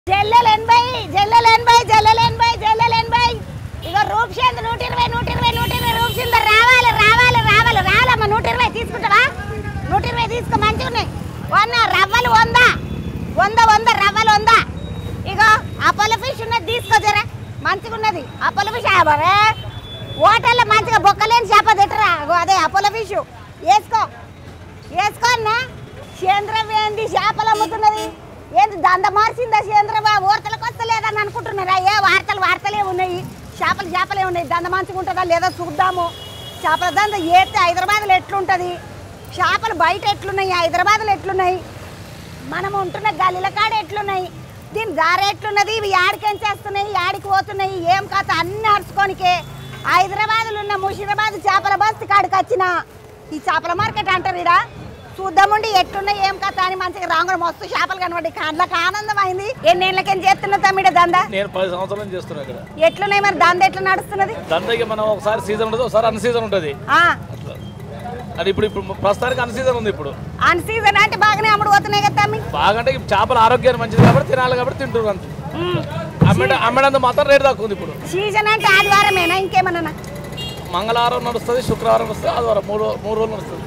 జల్లెలు ఎనభై జల్లెలు ఎనభై జల్లెలు ఎనభై జల్లెలు ఎనభై ఇక రూప్షేంద్ నూట ఇరవై నూట ఇరవై నూట ఇరవై రూప్షేంద్ రావాలి రావాలి రావాలి రాలమ్మ నూట ఇరవై తీసుకుంటావా నూట ఇరవై తీసుకో మంచిగా ఉన్నాయి వంద రవ్వలు వంద వంద వంద రవ్వలు వంద ఇగో అపోలో ఫిష్ ఉన్నది తీసుకో జరా మంచిగా ఉన్నది అపోలో ఫిష్ ఆబరే హోటల్లో మంచిగా బొక్కలేని చేప తిట్టరా ఇగో అదే అపోలో ఫిష్ వేసుకో వేసుకో అన్నా సేంద్రం ఏంది చేపలు అమ్ముతున్నది ఏంది దంద మార్చిందా సేంద్రం వార్తలకు వస్తలేదని అనుకుంటున్నారా ఏ వార్తలు వార్తలే ఉన్నాయి చేపలు చేపలే ఉన్నాయి దంద మంచిగా ఉంటుందా లేదా చూద్దాము చేపల దంద ఏతే హైదరాబాద్లో ఎట్లుంటుంది చేపలు బయట ఎట్లున్నాయి హైదరాబాద్లో ఎట్లున్నాయి మనం ఉంటున్న గల్లీల కాడ ఎట్లున్నాయి దీని దారి ఎట్లున్నది ఇవి యాడికేం చేస్తున్నాయి యాడికి పోతున్నాయి ఏం కథ అన్ని అరుచుకోనికే హైదరాబాద్లో ఉన్న ముషిరాబాద్ చేపల బస్తీ కాడికి వచ్చిన ఈ చేపల మార్కెట్ అంటారు ఇడ చూద్దామండి ఎట్లున్నాయి ఏం కథ అని మంచిగా రాంగుడు మస్తు చేపలు కనబడి కళ్ళకి ఆనందం అయింది ఎన్నేళ్ళకేం చేస్తున్నా తమ్మిడ దంద నేను పది సంవత్సరాల నుంచి చేస్తున్నా ఇక్కడ ఎట్లున్నాయి మరి దంద ఎట్లా నడుస్తున్నది దండకి మనం ఒకసారి సీజన్ ఉంటుంది ఒకసారి అన్ సీజన్ ఉంటుంది ఆ అట్లా అది ఇప్పుడు ఇప్పుడు ప్రస్తుతానికి అన్ సీజన్ ఉంది ఇప్పుడు అన్ సీజన్ అంటే బాగానే అమ్ముడు పోతున్నాయి కదా తమ్మి బాగంటే ఈ చేపల ఆరోగ్యానికి మంచిది కాబట్టి తినాలి కాబట్టి తింటున్నారు అంతే ఉమ్. అమ్మేట అమ్మేటందుకు మాత్రం రేటు తక్కువ ఉంది ఇప్పుడు సీజన్ అంటే ఆదివారమేనా ఇంకేమన్నా మంగళవారం నడుస్తుంది శుక్రవారం నడుస్తుంది ఆదివారం మూడు మూడు రోజులు నడుస్తుంది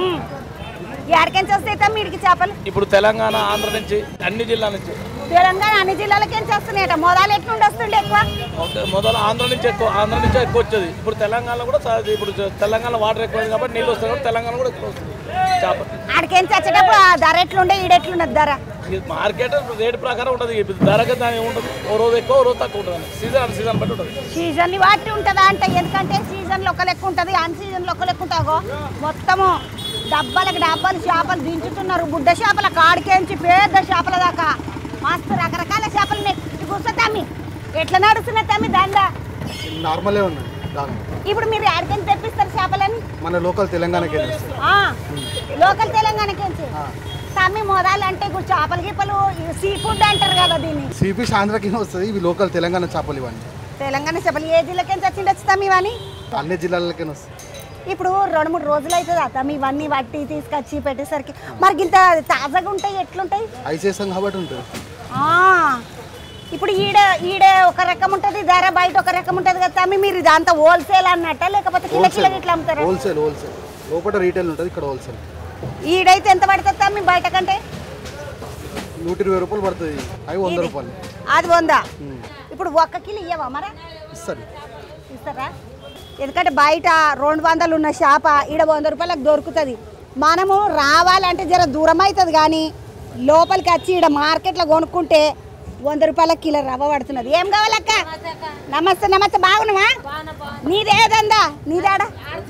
ఎక్కడికెంచి వస్తాయి తమ్మి ఇడికి చేపలు ఇప్పుడు తెలంగాణ ఆంధ్ర నుంచి అన్ని జిల్లాల నుంచి తెలంగాణ అన్ని జిల్లాలకి వస్తున్నాయట మొదలు ఎట్లుండి వస్తుండే ఎక్కువ ఓకే, మొదలు ఆంధ్ర నుంచి ఎక్కువ ఆంధ్ర నుంచి ఎక్కువ వచ్చేది ఇప్పుడు తెలంగాణలో కూడా చా- ఇప్పుడు తెలంగాణ వాటర్ ఎక్కువ కాబట్టి నీళ్ళు వస్తాయి కాబట్టి తెలంగాణ కూడా ఎక్కువ వస్తుంది చేప ఆడికెంచి వచ్చేటప్పుడు ఆ ధర ఎట్లుండే ఈడెట్లున్నది ధర ఇది మార్కెట్ రేట్ ప్రకారం ఉంటుంది ఇప్పుడు ధరకి దాని ఉంటుంది ఓ రోజు ఎక్కువ ఓ రోజు తక్కువ ఉంటుంది సీజన్ సీజన్ బట్టి ఉంటుంది సీజన్ బట్టి ఉంటుందా అంటే ఎందుకంటే సీజన్లో ఒక లెక్క ఉంటుంది అన్ సీజన్లో ఒక లెక్క ఉంటాగో మొత్తము డబ్బాలకు డబ్బాలు చేపలు దించుతున్నారు బుడ్డ చేపల కాడికేంచి పెద్ద చేపల దాకా మస్తు రకరకాల చేపలు నెక్కి కూర్చో తమ్మి ఎట్లా నడుస్తున్నా తమ్మి దందా నార్మలే ఉన్నాయి దాని ఇప్పుడు మీరు ఆడికెంచి తెప్పిస్తారు చేపలని మన లోకల్ తెలంగాణకి వస్తాయి ఆ, లోకల్ తెలంగాణకేంచి తమ్మి మొదలు అంటే ఇప్పుడు చేపల గిప్పలు సీ ఫుడ్ అంటారు కదా దీన్ని సీ ఫిష్ ఆంధ్రకి వస్తుంది ఇవి లోకల్ తెలంగాణ చేపలు ఇవన్నీ తెలంగాణ చేపలు ఏ జిల్లాకేంచి వచ్చిండొచ్చు తమ్మి ఇవన్నీ అన్ని జిల్లాలకే వస్తాయి ఇప్పుడు రెండు మూడు రోజులు అవుతుంది అత్తమ్మ ఇవన్నీ వట్టి తీసుకొచ్చి పెట్టేసరికి మరి ఇంత తాజాగా ఉంటాయి ఎట్లుంటాయి ఐస్ వేసాం కాబట్టి ఉంటుంది ఆ, ఇప్పుడు ఈడ ఈడ ఒక రకం ఉంటుంది ధర బయట ఒక రకం ఉంటుంది కదా తమ్మి మీరు ఇదంతా హోల్సేల్ అన్నట్ట లేకపోతే కిలో కిలో ఇట్లా అమ్ముతారా హోల్సేల్ హోల్సేల్ లోపల రీటైల్ ఉంటుంది ఇక్కడ హోల్సేల్ ఈడైతే ఎంత పడుతుంది తమ్మి బయట కంటే నూట ఇరవై రూపాయలు పడుతుంది అవి వంద రూపాయలు అది వందా ఇప్పుడు ఒక్క కిలో ఇయ్యవా మరా ఇస్తారు ఇస్తారా ఎందుకంటే బయట రెండు వందలు ఉన్న షాప ఈడ వంద రూపాయలకు దొరుకుతుంది మనము రావాలంటే జర దూరం అవుతుంది కానీ లోపలికి వచ్చి ఈడ మార్కెట్లో కొనుక్కుంటే వంద రూపాయల కిలో రవ్వ పడుతున్నది ఏం కావాలక్క నమస్తే నమస్తే బాగున్నావా నీదేదందా నీదాడా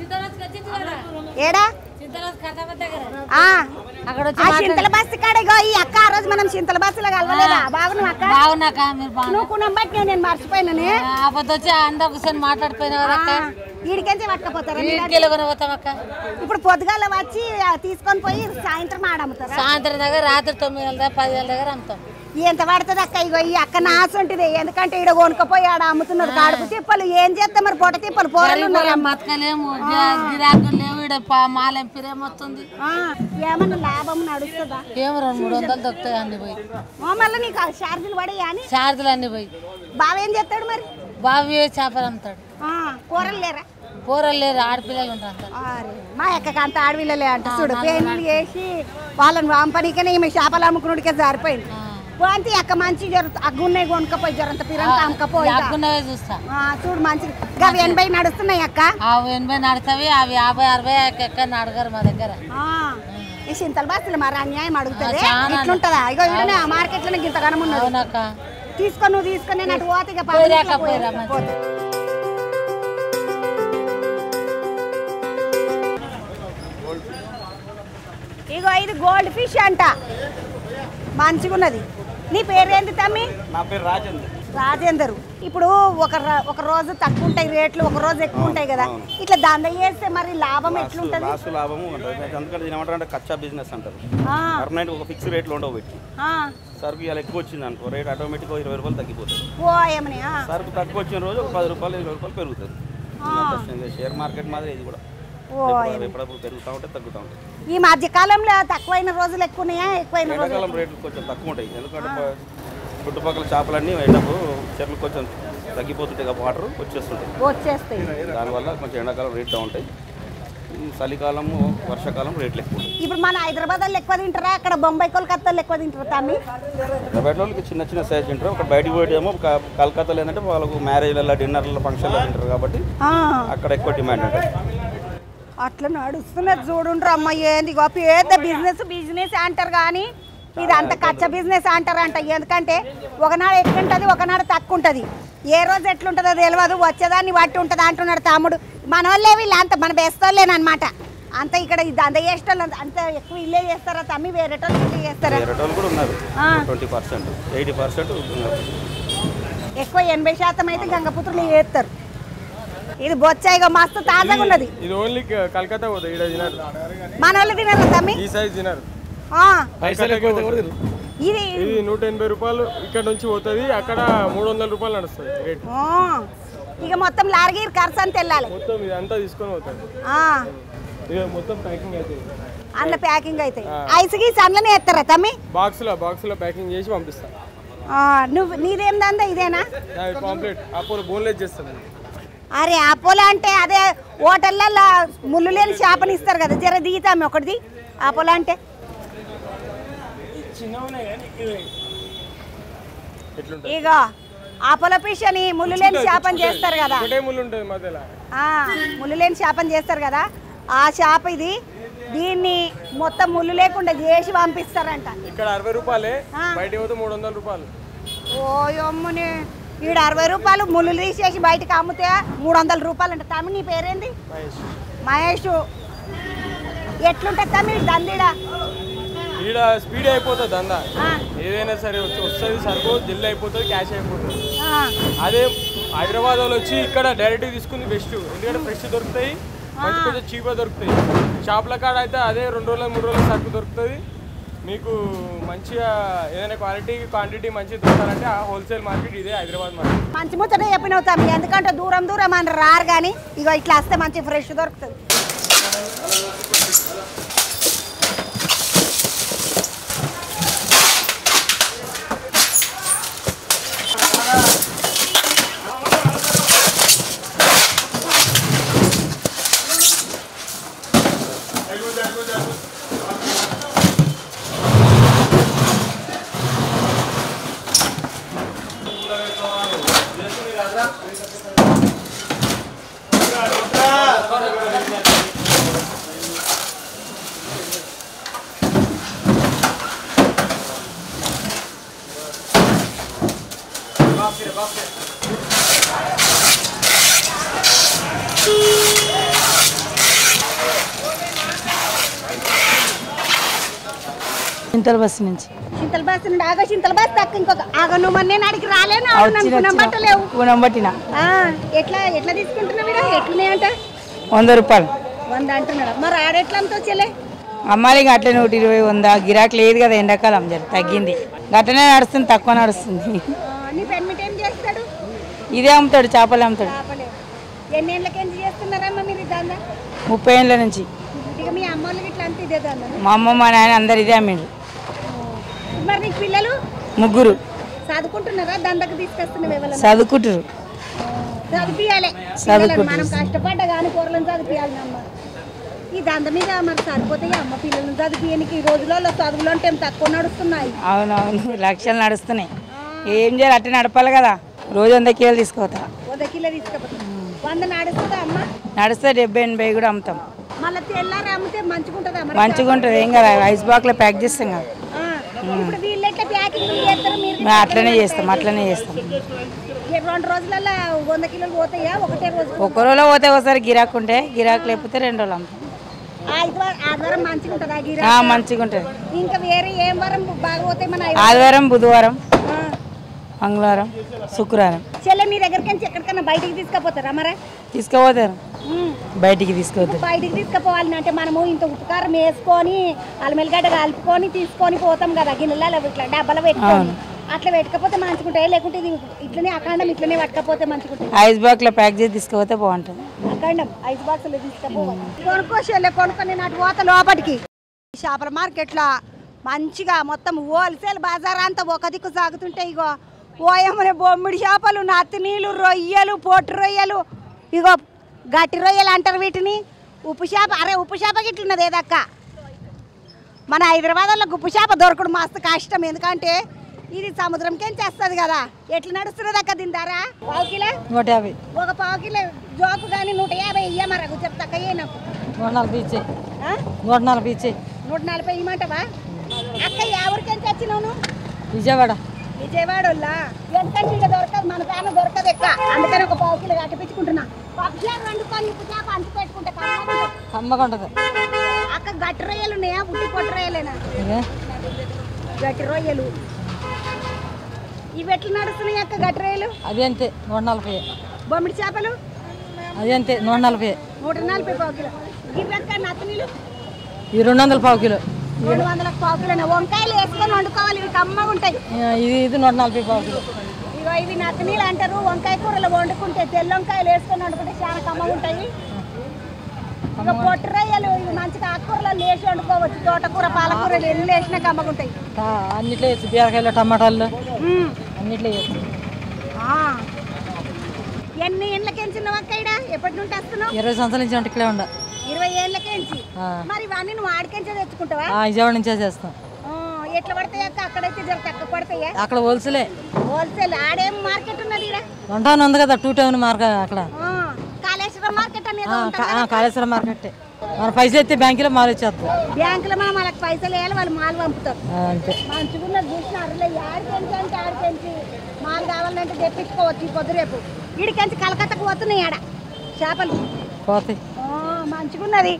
ఏడా ఆ, అక్కడ వచ్చి ఆ చింతల బస్సు కాడ ఇగో ఈ అక్క ఆ రోజు మనం చింతల బస్సులో కలవలేదా బాగున్నావా అక్క బాగున్నాక మీరు బాగున్నా నువ్వు కుణం బట్టి నేను మర్చిపోయినానే ఆపద వచ్చి అందరు కూర్చొని మాట్లాడిపోయినా కదా అక్క ఈడికెంచి పట్టుకపోతారా మీరు? ఇంటికి కొని పోతాం అక్క ఇప్పుడు పొద్దుగాల వచ్చి ఆ, తీసుకొని పోయి సాయంత్రం ఆడమ్ముతారా సాయంత్రం దగ్గర రాత్రి తొమ్మిది గంటల దగ్గర పది గంటల దగ్గర అమ్ముతాం ఎంత పడుతుంది అక్క ఇగో ఈ అక్క నాసు ఉంటుంది ఎందుకంటే ఈడ కొనుక్కపోయి ఆడ అమ్ముతున్నారు కాడుపు తిప్పలు ఏం చేస్తే మరి పొట్ట తిప్పలు పోరలు ఉన్నారు గరీబులం బతకలేము గి- గిరాకులు లేవు ఇక్కడ పా- మాలేం పిరేం వస్తుంది ఆ, ఏమన్నా లాభం నడుస్తుందా ఏమో రెండు మూడు వందలు దొరుకుతాయి అన్ని పోయి ఓ, మళ్ళీ నీకు ఆ ఛార్జీలు పడేయా అని చార్జీలు అన్ని పోయి బావ ఏం చేస్తాడు మరి బావి చేపలు అమ్ముతాడు ఆ, కూరలు లేరా కూరలు లేరు ఆడపిల్లలు ఉంటారు అంతా అరే, మా అక్కకి అంత ఆడవిల్లలే అంట చూడు పెళ్ళి చేసి వాళ్ళని పంపనీకనే ఈమె చేపలు అమ్ముకున్నడికే జారిపోయింది పోంతి అక్క మంచి జరుగుతుంది అగ్గున్నాయి కొనుక్కపోయి జరంత పిరంత అమ్మకపోయి అక్కున్నవే చూస్తా చూడు మంచి అవి ఎనభై నడుస్తున్నాయి అక్క అవి ఎనభై నడుతావి అవి యాభై అరవై ఎక్కడ అడగరు మా దగ్గర ఆ, ఈ చింతల బస్సులు మరి అన్యాయం అడుగుతుంది ఆ, చాలా ఇట్లుంటదా ఇగో ఈడనే ఆ మార్కెట్ లో ఇంత గనం ఉన్నది అవునక్క తీసుకొని నువ్వు తీసుకొని నేను అటు పోతే ఇక పోయిరా పబ్లిక్లో అక్క, పోయిరా, పోయి- మంచిది. పోతే. ఇగో ఇది గోల్డ్ ఫిష్ అంట మంచిగున్నది నీ పేరేంటి తమ్మి నా పేరు రాజేంద్ర రాజేందర్ ఇప్పుడు ఒక ర- ఒక రోజు తక్కువ ఉంటాయి రేట్లు ఒక రోజు ఎక్కువ ఉంటాయి కదా ఇట్లా దంద చేస్తే మరి లాభం ఎట్లుంటది లాస్ట్ లాభము ఉంటుంది ఎందుకంటే దీని ఏమంటారు అంటే కచ్చా బిజినెస్ అంటారు ఆ, పర్మనెంట్ ఒక ఫిక్స్ రేట్లో ఉండవు పెట్టి ఆ, సరుకు ఇలా ఎక్కువ వచ్చింది అనుకో రేట్ ఆటోమేటిక్ ఇరవై రూపాయలు తగ్గిపోతుంది ఓ ఏమని ఆ, సరుకు తక్కువ వచ్చిన రోజు ఒక పది రూపాయలు ఇరవై రూపాయలు పెరుగుతుంది ఇంకా షేర్ మార్కెట్ మాదిరి ఇది కూడా ఓ ఎప్పుడప్పుడు ఎప్పుడప్పుడు పెరుగుతూ ఉంటే తగ్గుతూ ఉంటుంది ఈ మధ్య కాలంలో తక్కువైన రోజులు ఎక్కువ ఉన్నాయా ఎక్కువైన రోజులు ఎండాకాలం రేట్లు కొంచెం తక్కువ ఉంటాయి ఎందుకంటే చుట్టుపక్కల చేపలన్నీ ఎండకు చెట్లు కొంచెం తగ్గిపోతుంటాయి కదా వాటర్ వచ్చేస్తుంటాయి వచ్చేస్తాయి దానివల్ల కొంచెం ఎండాకాలం రేట్ డౌన్ ఉంటాయి ఈ చలికాలము వర్షాకాలం రేట్లు ఎక్కువ ఉంటాయి ఇప్పుడు మన హైదరాబాద్ వాళ్ళు ఎక్కువ తింటారా అక్కడ బొంబాయి కోల్కతా వాళ్ళు ఎక్కువ తింటారా తమ్మి హైదరాబాద్ వాళ్ళకి చిన్న చిన్న సైజ్ తింటారు ఒక బయటికి పోయేటేమో క- కలకత్తాలో ఏంటంటే వాళ్ళకు మ్యారేజ్లలో డిన్నర్లలో ఫంక్షన్లో తింటారు కాబట్టి ఆ, అక్కడ ఎక్కువ డిమాండ్ ఉంటుంది అట్లా నడుస్తున్నది చూడుండ్రు అమ్మ ఏంది ఇగో పెద్ద బిజినెస్ బిజినెస్ అంటారు కానీ ఇది అంత కచ్చ బిజినెస్ అంటారంట ఎందుకంటే ఒకనాడు ఎట్లుంటుంది ఒకనాడు తక్కువ ఉంటుంది ఏ రోజు ఎట్లుంటుందో తెలియదు వచ్చేదాన్ని బట్టి ఉంటుంది అంటున్నాడు తమ్ముడు మన వాళ్ళే వీళ్ళు అంత మన బెస్తోళ్ళేనమాట అంత ఇక్కడ ఇది అంత చేసేటోళ్ళు అంత- అంత ఎక్కువ ఇల్లే చేస్తారా తమ్మి వేరేటోళ్ళు ఇట్లా చేస్తారా వేరే వాళ్ళు కూడా ఉన్నారు ఆ. ట్వంటీ పర్సెంట్ ఎయిటీ పర్సెంట్ ఉన్నారు ఎక్కువ ఎనభై శాతం అయితే గంగపుత్రులు చేస్తారు ఇది బొచ్చాయిగా మస్తు తాజాగా ఉన్నది ఇది ఓన్లీ కలకత్తా పోతుంది ఇక్కడ తినరు మన వాళ్ళు తినరు తమ్మి ఈ సైజ్ తినరు ఆ, పైసలు ఎక్కువ అయితే కూడా తినరు. ఇది ఇది నూట ఎనభై రూపాయలు ఇక్కడ నుంచి పోతుంది అక్కడ మూడు వందల రూపాయలు నడుస్తుంది రేట్ ఆ, ఇక మొత్తం లారీగీర్ ఖర్చు అంత వెళ్ళాలి మొత్తం ఇది అంతా తీసుకొని పోతుంది ఆ, ఇక మొత్తం ప్యాకింగ్ అవుతుంది అందులో ప్యాకింగ్ అవుతాయి ఐస్ గీస్ అందులోనే ఎత్తారా తమ్మి బాక్స్లో బాక్స్లో ప్యాకింగ్ చేసి పంపిస్తాను ఆ, నువ్వు నీదేం దందా ఇదేనా పాంప్లెట్ అప్పుడు బోన్లెస్ చేస్తాను అరే అపోలో అంటే అదే హోటళ్ళల్లో ముళ్ళు లేని చేపని ఇస్తారు కదా జర దిగుతాము ఒకటిది అపోలో అంటే ఎట్లుంటుంది ఇక అపోలో ఫిష్ అని ముళ్ళు లేని చేపని చేస్తారు కదా ఒకటే ముళ్ళు ఉంటుంది మధ్యలో ఆ, ముళ్ళు లేని చేపని చేస్తారు కదా ఆ చేప ఇది దీన్ని మొత్తం ముళ్ళు లేకుండా చేసి పంపిస్తారంట ఇక్కడ అరవై రూపాయలే ఆ. బయట పోతే మూడు వందల రూపాయలు ఓయమ్మని ఈడ అరవై రూపాయలు ముళ్ళు తీసేసి బయటకు అమ్మితే మూడు వందల రూపాయలు అంట తమ్మి నీ పేరేంది మహేష్ మహేష్ ఎట్లుంటుంది తమ్మి దందిడ ఈడ స్పీడ్ అయిపోతుంది దందా ఏదైనా సరే వచ్చి వస్తుంది సరుకు జల్ది అయిపోతుంది క్యాష్ అయిపోతుంది అదే హైదరాబాద్ వాళ్ళు వచ్చి ఇక్కడ డైరెక్ట్ తీసుకుంది బెస్ట్ ఎందుకంటే ఫ్రెష్ దొరుకుతాయి మంచి కొంచెం చీప్గా దొరుకుతాయి షాప్ల కాడ అయితే అదే రెండు రోజులు మూడు రోజుల సరుకు దొరుకుతుంది మీకు మంచిగా ఏదైనా క్వాలిటీ క్వాంటిటీ మంచిగా దొరకాలంటే ఆ హోల్సేల్ మార్కెట్ ఇదే హైదరాబాద్ మార్కెట్ మంచి ముచ్చట చెప్పినావు తమ్మి ఎందుకంటే దూరం దూరం అని రారు కానీ ఇగో ఇట్లా వస్తే మంచి ఫ్రెష్ దొరుకుతుంది చింతల బస్సు నుంచి చింతల బాస్ నుండి ఆగో చింతల బాస్ తక్కువ ఇంకొక ఆగో నువ్వు మొన్న నాడికి రాలేను అనుకున్నాం బట్టలేవు పూనం పట్టిన ఆ, ఎట్లా ఎట్లా తీసుకుంటున్నావు మీరు ఎట్లున్నాయంట వంద రూపాయలు వంద అంటున్నాడు మరి ఆడెట్లా అంతా చెల్లె అమ్మాలి ఇంకా అట్లే నూట ఇరవై వంద గిరాకీ లేదు కదా ఎండాకాలం జర తగ్గింది గట్టనే నడుస్తుంది తక్కువ నడుస్తుంది ఆ, నీ పెన్మిట్ ఏం చేస్తాడు ఇదే అమ్ముతాడు చేపలు అమ్ముతాడు చేపలే ఎన్ని ఏళ్ళకి ఏం చేస్తున్నారమ్మా మీరు దందా ముప్పై ఏళ్ళ నుంచి ఇక మీ అమ్మ వాళ్ళకి ఇట్లా అంత ఇదే దందా మా అమ్మ మా నాయన అందరు ఇదే అమ్మిండ్రు మరి నీకు పిల్లలు ముగ్గురు చదువుకుంటున్నారా దందకు తీసుకొస్తున్నావు ఎవరైనా చదువుకుంటారు చదివియాలి పిల్లలను మనం కష్టపడ్డ కానీ కూరలను చదివియాలి అమ్మ ఈ దంద మీద మరి సరిపోతాయి అమ్మ పిల్లలను చదివియనికి ఈ రోజులలో చదువులు అంటే ఏం తక్కువ నడుస్తున్నాయి అవునవును లక్షలు నడుస్తున్నాయి ఏం చేయాలి అట్టే నడపాలి కదా రోజు వంద కిలోలు తీసుకోతా వంద కిలో తీసుకపోతే వంద నడుస్తుందా అమ్మ నడిస్తే డెబ్బై ఎనభై కూడా అమ్ముతాం మళ్ళీ తెల్లారి అమ్మితే మంచిగుంటుందా మరి మంచిగా ఉంటుంది ఏం కదా ఐస్ బాక్లో ప్యాక్ చేస్తాం కదా ఆ, ఇప్పుడు వీళ్ళు ఎట్లా ప్యాకింగ్ చేస్తారు మీరు మేము అట్లనే చేస్తాం అట్లనే చేస్తాం ఈ రెండు రోజులలో వంద కిలోలు పోతాయా ఒకటే రోజు ఒక్క రోజులో పోతే ఒకసారి గిరాకు ఉంటే గిరాకు లేకపోతే రెండు రోజులు అమ్ముతాం ఆదివారం ఆదివారం మంచిగా ఉంటుందా గిరా ఆ, మంచిగా ఉంటుంది ఇంకా వేరే ఏం వారం బాగా పోతాయి మన ఐదు- ఆదివారం బుధవారం ఆ. మంగళవారం శుక్రవారం చెల్లె మీ దగ్గరికి నుంచి ఎక్కడికన్నా బయటికి తీసుకుపోతారా మరా తీసుకుపోతారు ఉమ్. బయటికి తీసుకుపోతారు బయటికి తీసుకుపోవాలని అంటే మనము ఇంత ఉపకారం వేసుకొని అల్లమెల్లిగడ్డ కలుపుకొని తీసుకొని పోతాం కదా గిన్నెలలో ఇట్లా డబ్బాలో పెట్టుకొని అట్లా పెట్టుకపోతే మంచిగుంటాయి లేకుంటే ఇది ఇట్లనే అఖండం ఇట్లనే పట్టుకపోతే మంచిగుంటాయి ఐస్ బాక్లో ప్యాక్ చేసి తీసుకుపోతే బాగుంటుంది అఖండం ఐస్ బాక్స్లో తీసుకుపోవాలి కొనుక్కో చెల్లె కొనుక్కొని నాటి పోత లోపలికి చేపల మార్కెట్లో మంచిగా మొత్తం హోల్సేల్ బజార్ అంతా ఒక దిక్కు సాగుతుంటే ఇగో ఓయమ్మనే బొమ్మిడి చేపలు నత్తి నీళ్ళు రొయ్యలు పొట్టు రొయ్యలు ఇగో గట్టి రొయ్యలు అంటారు వీటిని ఉప్పు చేప అరే ఉప్పు చేప గిట్లున్నది ఏదక్క మన హైదరాబాద్లో ఉప్పు చేప దొరకడం మస్తు కష్టం ఎందుకంటే ఇది సముద్రంకేం చేస్తుంది కదా ఎట్లా నడుస్తున్నది అక్క దీని ధర పావు కిలో నూట యాభై ఒక పావు కిలో జోకు కానీ నూట యాభై ఇయ్యమరకు చెప్తాక ఏ నాకు నూట నలభై ఇచ్చే ఆ? నూట నలభై ఇచ్చే నూట నలభై ఇమ్మంటావా అక్క ఎవరికేం తెచ్చినావు విజయవాడ విజయవాడోళ్ళా ఎందుకంటే ఇక్కడ దొరకదు మన పేన దొరకదు ఎక్క అందుకని ఒక పావు కిలో కట్టిపించుకుంటున్నా పక్షులు వండుకొని ఉప్పు చేప అంటు పెట్టుకుంటే కమ్మగా ఉంటుంది. కమ్మగా ఉంటుంది అక్క గట్టి రొయ్యలు ఉన్నాయా ఉట్టి పొట్టు రొయ్యలేనా ఇదే గట్టి రొయ్యలు ఇవి ఎట్లా నడుస్తున్నాయి అక్క గట్టి రొయ్యలు అది అంతే నూట నలభై బొమ్మిడి చేపలు అది అంతే నూట నలభై నూట నలభై పావు కిలో ఇవి అక్క నత్తనీళ్ళు ఈ రెండు వందల పావు కిలో రెండు వందల పావు కిలో వంకాయలు వేసుకొని వండుకోవాలి ఇవి కమ్మగా ఉంటాయి ఆ, ఇది ఇది నూట నలభై పావు కిలో ఇగో ఇవి నత్తనీళ్ళు అంటారు వంకాయ కూరలు వండుకుంటే తెల్ల వంకాయలు వేసుకొని వండుకుంటే చాలా కమ్మగా ఉంటాయి ఇక పొట్టు రొయ్యలు ఇవి మంచిగా ఆకుకూరలు వేసి వండుకోవచ్చు తోటకూర పాలకూరలు ఎన్ని వేసినా కమ్మగా ఉంటాయి ఆ, అన్నిట్లో వేయచ్చు బీరకాయలు టమాటాలు మ్మ్. అన్నిట్లో వేయచ్చు ఆ. ఎన్ని ఏళ్ళకెంచినావు అక్క ఈడ ఎప్పటి నుండి వస్తున్నావు ఇరవై సంవత్సరాల నుంచి వంట ఇక్కడే ఉండ ఇరవై ఏళ్ళకెంచి ఆ. మరి ఇవన్నీ నువ్వు ఆడికెంచే తెచ్చుకుంటావా ఆ, విజయవాడ నుంచే చేస్తాం ఆ, ఎట్లా పడతాయి అక్క అక్కడైతే జర తక్కువ పడతాయా అక్కడ హోల్సేలే హోల్సేల్ ఆడేం మార్కెట్ ఉన్నది ఈడ వన్ టౌన్ ఉంది కదా టూ టౌన్ మార్కెట్ అక్కడ ఆ, కాళేశ్వరం మార్కెట్ అనేది ఆ, కా- ఆ, కాళేశ్వరం మార్కెట్ మన పైసలు ఎత్తే బ్యాంకులో మాలు ఇచ్చేస్తాం బ్యాంకులో మనం వాళ్ళకి పైసలు వేయాలి వాళ్ళు మాల్ పంపుతారు ఆ, అంతే మంచిగా చూసిన అరలే ఆడికెంచి అంటే ఆడికెంచి మాల్ కావాలంటే తెప్పించుకోవచ్చు ఈ పొద్దు రేపు ఈడికెంచి కలకత్తకు పోతున్నాయి ఆడ చేపలు పోతాయి ఆ, మంచిగున్నది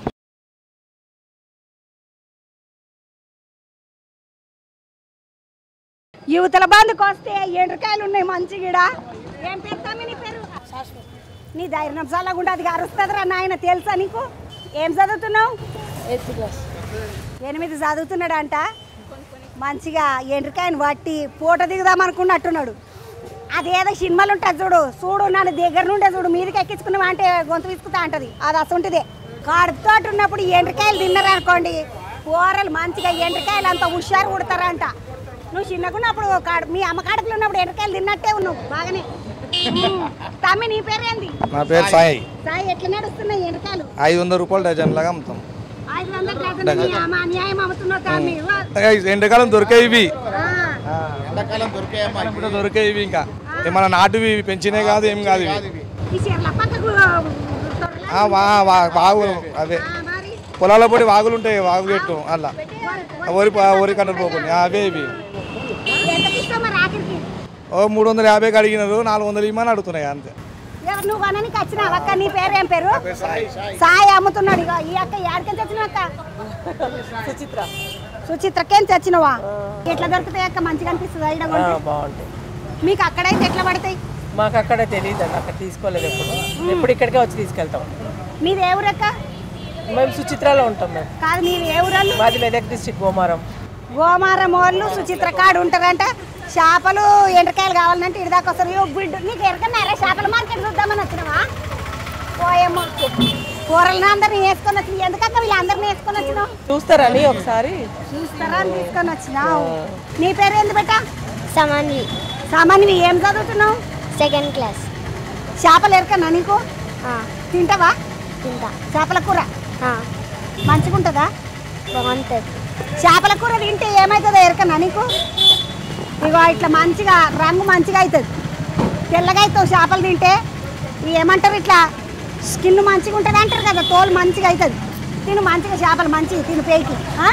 యువతల బంధుకు వస్తే ఎండ్రకాయలు ఉన్నాయి మంచిగా ఏం పెడతామి నీ పేరు నీ ధైర్యం చల్లగుండా అది అరుస్తుందిరా నాయన తెలుసా నీకు ఏం చదువుతున్నావు ఎనిమిది చదువుతున్నాడంట మంచిగా ఎండ్రకాయని పట్టి పూట దిగుదాం అనుకున్నట్టున్నాడు అదేదో సినిమాలు ఉంటుంది చూడు చూడు నన్ను దగ్గర నుండే చూడు మీదకి ఎక్కించుకున్నావా అంటే గొంతు విసుకుతా అంటది అది అసంటిదే కడుపుతో ఉన్నప్పుడు ఎండ్రకాయలు తిన్నారనుకోండి కూరలు మంచిగా ఎండ్రకాయలు అంత హుషారు కుడతారంట నువ్వు చిన్నకున్నప్పుడు కాడు మీ అమ్మ కడుపులో ఉన్నప్పుడు ఎండ్రకాయలు తిన్నట్టే ఉన్నావు బాగానే ఉమ్. తమ్మి నీ పేరేంది నా పేరు సాయి సాయి ఎట్లా నడుస్తున్నాయి ఎండ్రకాయలు ఐదు వందల రూపాయలు డజన్ లాగా అమ్ముతాం ఐదు వందలు డజన్ మీ అమ్మ అన్యాయం అమ్ముతున్నావు తమ్మి ఏ, ఎండాకాలం దొరికాయి ఇవి ఆ. ఇప్పుడు దొరికాయి ఇవి ఇంకా ఏమన్నా నాటువి ఇవి పెంచినాయి కాదు ఏం కాదు ఇవి ఈ చీరల పక్కకు తొరలా ఆ, వా వా- వాగులు అవే మరి పొలాల పొడి వాగులు ఉంటాయి వాగు చెట్టు అలా వరి వరి కంటలు పోకుండా అవే ఇవి ఎంతకి ఇస్తావు మరి ఆఖరికి ఓ మూడు వందల యాభైకి అడిగినారు నాలుగు వందలు ఇమ్మని అడుగుతున్నాయి అంతే ఎవరు నువ్వు కొననికి వచ్చినావు అక్క నీ పేరు ఏం పేరు సాయి అమ్ముతున్నాడు ఇక ఈ అక్క ఏడికి తెచ్చినావు అక్క సుచిత్ర సుచిత్రకేం తెచ్చినవా ఎట్లా దొరుకుతాయి అక్క మంచిగా అనిపిస్తుంది ఈడ కొంటే? బాగుంటాయి మీకు అక్కడైతే ఎట్లా పడతాయి మాకు అక్కడ తెలియదు అండి అక్కడ తీసుకోలేదు ఎప్పుడు ఎప్పుడు ఇక్కడికే వచ్చి తీసుకెళ్తాం మీది ఏ ఊరక్క మేము సుచిత్రాలో ఉంటాం మేము కాదు మీది ఏ ఊరళ్ళు మాది మెదక్ డిస్టిక్ గోమారం గోమారం వాళ్ళు సుచిత్ర కాడు ఉంటారంట చేపలు ఎండ్రకాయలు కావాలంటే ఇటు దాకా వస్తారు ఇగో బిడ్డ నీకు ఎరకన్నారా చేపల మార్కెట్ చూద్దామని వచ్చినావా పోయమ్మ కూరలను అందరిని వేసుకొని వచ్చి ఎందుకక్క వీళ్ళందరినీ వేసుకొని వచ్చినావు చూస్తారని ఒకసారి చూస్తారా అని తీసుకొని వచ్చినావు నీ పేరు ఏంది బెట్ట సమాన్వి సామాన్వి ఏం చదువుతున్నావు సెకండ్ క్లాస్ చేపలు ఎరకన్నా నీకు తింటావా తింటా చేపల కూర ఆ, మంచిగా ఉంటుందా బాగుంటుంది చేపల కూర తింటే ఏమవుతుందో ఎరకన్నా నీకు ఇగో ఇట్లా మంచిగా రంగు మంచిగా అవుతుంది తెల్లగా అవుతావు చేపలు తింటే ఇవి ఏమంటారు ఇట్లా స్కిన్ మంచిగా ఉంటుంది అంటారు కదా తోలు మంచిగా అవుతుంది తిను మంచిగా చేపలు మంచిగా తిను పేకి ఆ?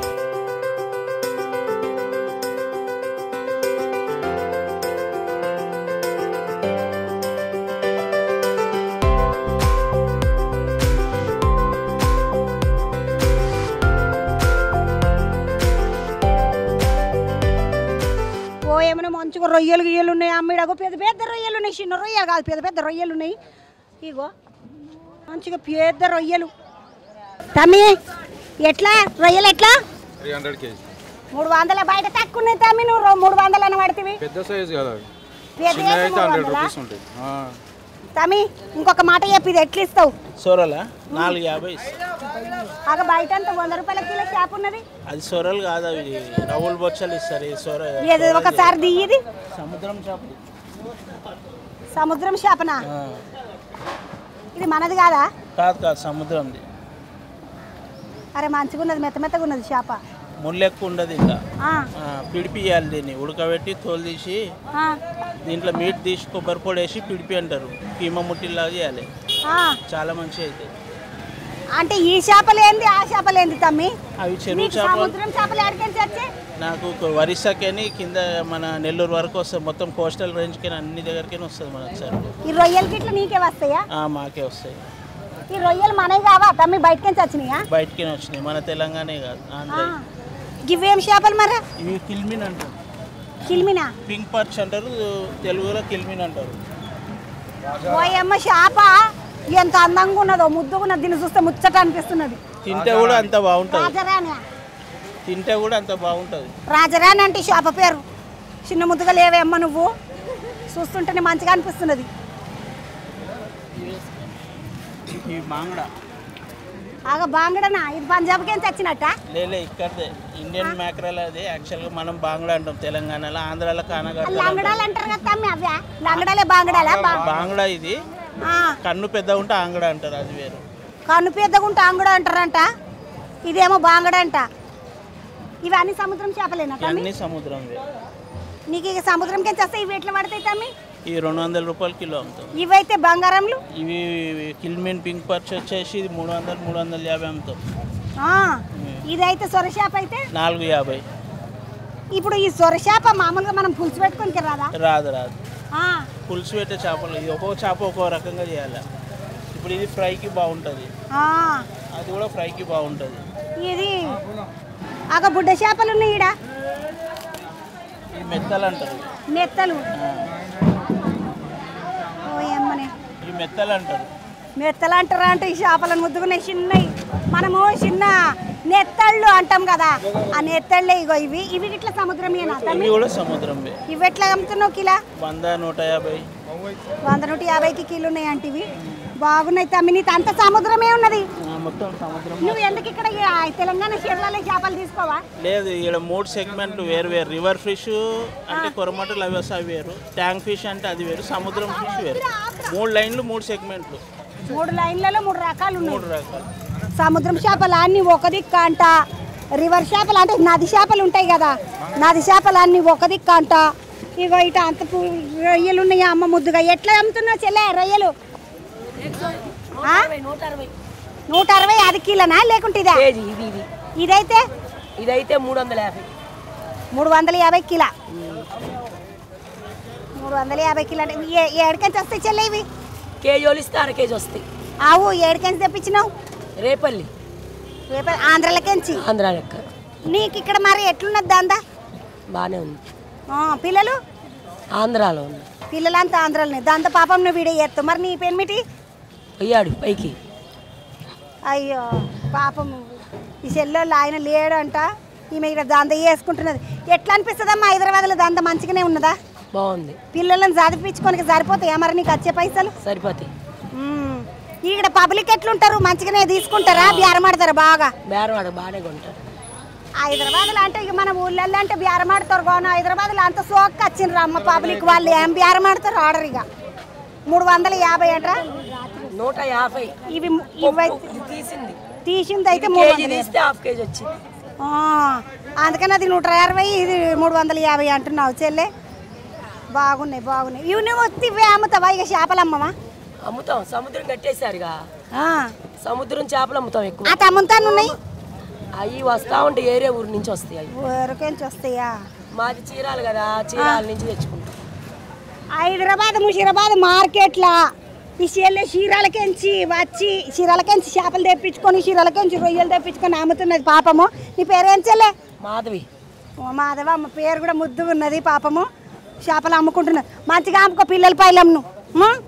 ఓ ఏమైనా మంచిగా రొయ్యలు గియ్యలు ఉన్నాయి అమ్మిడగో పెద్ద పెద్ద రొయ్యలు ఉన్నాయి చిన్న రొయ్యలు కాదు పెద్ద పెద్ద రొయ్యలు ఉన్నాయి ఇగో మంచిగా పెద్ద రొయ్యలు తమ్మి ఎట్లా రొయ్యలు ఎట్లా త్రీ హండ్రెడ్ కేజీ మూడు వందల బయట తక్కువ ఉన్నాయి తమ్మి నువ్వు రో- మూడు వందలు అని పడుతుంది పెద్ద సైజ్ కదా పెద్ద చిన్న అయితే మూడు హండ్రెడ్ వందలా? రూపీస్ ఉంటాయి ఆ. తమి ఇంకొక మాట చెప్పి ఇది ఎట్లా ఇస్తావు సొరల నాలుగు యాభై ఆగ బయట అంతా వంద రూపాయల కిలో షాప్ ఉన్నది అది సొరలు కాదు అవి రవ్వుల బొచ్చలు ఇస్తారు ఈ సొర ఏది ఒకసారి దియ్యది సముద్రం చేపలు సముద్రం షాపనా ఆ, ఇది మనది కాదా కాదు కాదు సముద్రంది అరే మంచిగా ఉన్నది మెత్త మెత్తగా ఉన్నది షాప ముళ్ళు ఎక్కువ ఉండదు ఇంకా ఆ, ఆ, పిడిపియాలి దీన్ని ఉడకబెట్టి తోలు తీసి ఆ, దీంట్లో మీట్ తీసి కొబ్బరి పొడి వేసి పిడిపి అంటారు కీమ ముట్టిలాగా చేయాలి ఆ. చాలా మంచిగా అవుతుంది అంటే ఈ చేపలేంది ఆ చేపలేంది తమ్మి అవి చెరువు నీకు చేపలు సముద్రం చేపలు ఎక్కడికి వచ్చే నాకు వరిసాకని కింద మన నెల్లూరు వరకు వస్తుంది మొత్తం కోస్టల్ రేంజ్కి అన్ని దగ్గరికి వస్తుంది మనకు సార్ ఈ రొయ్యల గిట్ల నీకే వస్తాయా మాకే వస్తాయి ఈ రొయ్యలు మనవి కావా తమ్మి బయటకి వచ్చినాయా బయటికి వచ్చినాయి మన తెలంగాణే కాదు ఆంధ్ర ఇవేం చేపలు మరి ఇవి కిల్మిన్ అంటారు కిల్మినా పింక్ పర్చ్ అంటారు తెలుగులో కిల్మిన్ అంటారు ఓయమ్మ చేప ఎంత అందంగా ఉన్నదో ముద్దుగా ఉన్నది దీన్ని చూస్తే ముచ్చట అనిపిస్తున్నది తింటే కూడా అంత బాగుంటుంది రాజరాణి తింటే కూడా అంత బాగుంటుంది రాజరాణి అంటే ఈ చేప పేరు చిన్న ముద్దుగా లేవేమ్మ నువ్వు చూస్తుంటేనే మంచిగా అనిపిస్తున్నది ఇవి మాంగడ ఆగ బాంగడనా ఇది పంజాబ్కి ఏం తెచ్చినట్ట లేలే ఇక్కడదే ఇండియన్ మ్యాక్రల్ అది యాక్చువల్గా మనం బాంగ్లా అంటాం తెలంగాణలో ఆంధ్రాలో కానగడ లంగడాలు అంటారు కదా తమ్మి అవే లంగడాలే బాంగడాలా బా- బాంగ్లా ఇది ఆ, కన్ను పెద్దగా ఉంటే ఆంగడ అంటారు అది వేరు కన్ను పెద్దగా ఉంటే అంగడ అంటారంట ఇదేమో బాంగడ అంట ఇవన్నీ సముద్రం చేపలేనా తమ్మి అన్ని సముద్రం వేరు నీకు ఇక సముద్రంకి వస్తే ఇవి ఎట్లా పడతాయి తమ్మి ఈ రెండు వందల రూపాయలు కిలో అమ్ముతాం ఇవైతే బంగారంలు ఇవి కిల్మిన్ పింక్ పర్చ్ వచ్చేసి ఇది మూడు వందలు మూడు వందల యాభై అమ్ముతాం ఆ, ఇదైతే సొర చేప అయితే నాలుగు యాభై ఇప్పుడు ఈ సొర చేప మామూలుగా మనం పులుసు పెట్టుకొని రాదా రాదు రాదు ఆ, పులుసు పెట్టే చేపలు ఇది ఒక్కొక్క చేప ఒక్కో రకంగా చేయాలి ఇప్పుడు ఇది ఫ్రైకి బాగుంటుంది ఆ, అది కూడా ఫ్రైకి బాగుంటుంది ఇది ఆగ బుడ్డ చేపలు ఉన్నాయి ఈడ ఇది మెత్తలు అంటారు మెత్తలు ఓ ఎమ్మనే ఇవి మెత్తలు అంటారు మెత్తలు అంటారా అంటే ఈ చేపలను ముద్దుకునే చిన్నవి మనము చిన్న నెత్తళ్ళు అంటాం కదా ఆ నెత్తళ్ళే ఇగో ఇవి ఇవి ఇట్లా సముద్రమేనా తమ్మి ఇవి కూడా సముద్రం ఇవి ఎట్లా అమ్ముతున్నావు కిలా వంద నూట యాభై వంద నూట యాభైకి కిలో ఉన్నాయి అంటే ఇవి బాగున్నాయి తమ్మి నీకు అంత సముద్రమే ఉన్నది ఆ, మొత్తం సముద్రం నువ్వు ఎందుకు ఇక్కడ ఈ ఆ తెలంగాణ చీరలలో చేపలు తీసుకోవా లేదు ఇక్కడ మూడు సెగ్మెంట్లు వేరు వేరు రివర్ ఫిష్ అంటే కొరమటలు అవి వస్తాయి అవి వేరు ట్యాంక్ ఫిష్ అంటే అది వేరు సముద్రం ఫిష్ వేరు మూడు లైన్లు మూడు సెగ్మెంట్లు మూడు లైన్లలో మూడు రకాలు ఉన్నాయి మూడు రకాలు సముద్రం చేపలు అన్ని ఒక దిక్కు అంట రివర్ చేపలు అంటే నది చేపలు ఉంటాయి కదా నది చేపలు అన్ని ఒక దిక్కు అంట ఇగో ఇట అంత పు- రొయ్యలు ఉన్నాయి అమ్మ ముద్దుగా ఎట్లా అమ్ముతున్నావు చెల్లె రొయ్యలు ఆ? నూట అరవై అది కిలోనా లేకుంటే ఇదా కేజీ ఇది ఇది ఇదైతే ఇదైతే మూడు వందల యాభై మూడు వందల యాభై కిలో మూడు వందల యాభై కిలో అంటే ఏ- ఏడుకెంచి వస్తాయి చెల్లె ఇవి కేజీ ఇస్తే అర కేజీ వస్తాయి ఆవు ఏడుకెంచి తెప్పించినావు రేపల్లి రేపు ఆంధ్రలకెంచి ఆంధ్ర లెక్క నీకు ఇక్కడ మరి ఎట్లున్నది దందా బాగానే ఉంది ఆ, పిల్లలు ఆంధ్రాలో ఉంది పిల్లలంతా ఆంధ్రలోనే దాంతో పాపం నువ్వు వీడియో చేస్తావు మరి నీ పెనిమిటి పోయాడు పైకి అయ్యో పాపం ఈ చెల్లెళ్ళు ఆయన లేడు అంట ఈమె ఇక్కడ దంద వేసుకుంటున్నది ఎట్లా అనిపిస్తుందమ్మా హైదరాబాద్లో దంద మంచిగానే ఉన్నదా బాగుంది పిల్లలను చదివించుకోనికి సరిపోతాయా మరి నీకు వచ్చే పైసలు సరిపోతాయి మ్మ్. ఇక్కడ పబ్లిక్ ఎట్లుంటారు మంచిగానే తీసుకుంటారా బేరమాడతారా బాగా బేరవాడ బాగానే కొంటారు హైదరాబాద్లో అంటే ఇక మన ఊళ్ళల్లో అంటే బేరమాడతారు గోన హైదరాబాద్లో అంత సోక్క వచ్చిండ్రు అమ్మ పబ్లిక్ వాళ్ళు ఏం బేరమాడతారు ఆర్డర్ ఇక మూడు వందల యాభై అంటారా నూట యాభై ఇవి ఇవి ఇది తీసింది తీసింది అయితే మూడు కేజీ వందల తీస్తే హాఫ్ కేజీ వచ్చింది ఆ, అందుకని అది నూట అరవై ఇది మూడు వందల యాభై అంటున్నావు చెల్లె బాగున్నాయి బాగున్నాయి ఇవి నువ్వు వస్తే ఇవే అమ్ముతావా ఇక చేపలు అమ్మవా అమ్ముతాం సముద్రం కట్టేశారుగా ఆ. సముద్రం చేపలు అమ్ముతాం ఎక్కువ ఆ తమ్ముతాను ఉన్నాయి అవి వస్తా ఉంటాయి ఏరియా ఊరు నుంచి వస్తాయి అవి ఊరికేంచి వస్తాయా మాది చీరాలు కదా చీరాల నుంచి తెచ్చుకుంటాం హైదరాబాద్ ముషీరాబాద్ మార్కెట్లా ఈ చెల్లె చీరాలకెంచి వచ్చి చీరాలకెంచి చేపలు తెప్పించుకొని చీరాలకెంచి రొయ్యలు తెప్పించుకొని అమ్ముతున్నది పాపము నీ పేరేం చెల్లె మాధవి ఓ మాధవ అమ్మ పేరు కూడా ముద్దుగా ఉన్నది పాపము చేపలు అమ్ముకుంటున్నది మంచిగా అమ్ముకో పిల్లల పైలం నువ్వు